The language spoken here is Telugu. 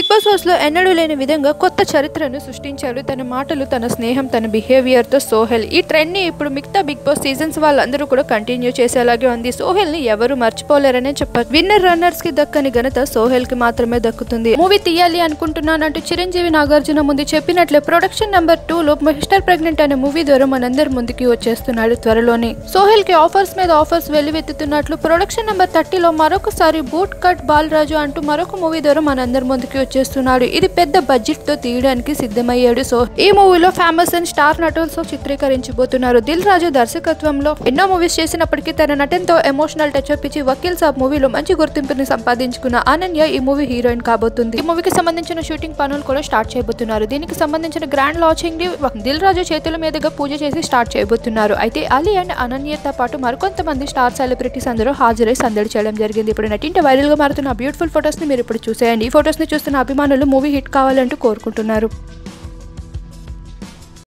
బిగ్ బాస్ హౌస్ లో ఎన్నడూ లేని విధంగా కొత్త చరిత్రను సృష్టించారు తన మాటలు తన స్నేహం తన బిహేవియర్ తో సోహెల్ ఈ ట్రెండ్ ని ఇప్పుడు మిగతా బిగ్ బాస్ సీజన్స్ వాళ్ళందరూ కూడా కంటిన్యూ చేసేలాగే ఉంది సోహెల్ ని ఎవరు మర్చిపోలేరనే చెప్పారు విన్నర్ రన్నర్స్ కి దక్కని ఘనత సోహెల్ కి మాత్రమే దక్కుతుంది మూవీ తీయాలి అనుకుంటున్నానంటూ చిరంజీవి నాగార్జున ముందు చెప్పినట్లే ప్రొడక్షన్ నెంబర్ టూ లో మిస్టర్ ప్రెగ్నెంట్ అనే మూవీ ద్వారా మనందరి ముందుకి వచ్చేస్తున్నాడు త్వరలోనే సోహెల్ కి ఆఫర్స్ మీద ఆఫర్స్ వెల్లువెత్తుతున్నట్లు ప్రొడక్షన్ నెంబర్ థర్టీలో మరొకసారి బూట్ కట్ బాలరాజు అంటూ మరొక మూవీ ద్వారా మనందరి ముందుకి వచ్చేస్తున్నాడు ఇది పెద్ద బడ్జెట్ తో తీయడానికి సిద్ధమయ్యాడు సో ఈ మూవీలో ఫేమస్ అండ్ స్టార్ నటులతో చిత్రీకరించబోతున్నారు దిల్ రాజు దర్శకత్వంలో ఎన్నో మూవీస్ చేసినప్పటికీ తన నటనతో ఎమోషనల్ టచ్ అప్ ఇచ్చి వకీల్ సాబ్ మూవీలో మంచి గుర్తింపుని సంపాదించుకున్న అనన్య ఈ మూవీ హీరోయిన్ కాబోతుంది ఈ మూవీకి సంబంధించిన షూటింగ్ పనులు కూడా స్టార్ట్ చేయబోతున్నారు దీనికి సంబంధించిన గ్రాండ్ లాంచింగ్ ని దిల్ రాజు చేతుల మీదుగా పూజ చేసి స్టార్ట్ చేయబోతున్నారు అయితే అలీ అండ్ అనన్యతో పాటు మరికొంతమంది స్టార్ సెలబ్రిటీస్ అందరూ హాజరై సందడి చేయడం జరిగింది ఇప్పుడు నటింట వైరల్ గా మారుతున్న బ్యూటిఫుల్ ఫొటోస్ ని మీరు ఇప్పుడు చూసేయండి ఈ ఫొటోస్ ని చూస్తున్న అభిమానులు మూవీ హిట్ కావాలంటూ కోరుకుంటున్నారు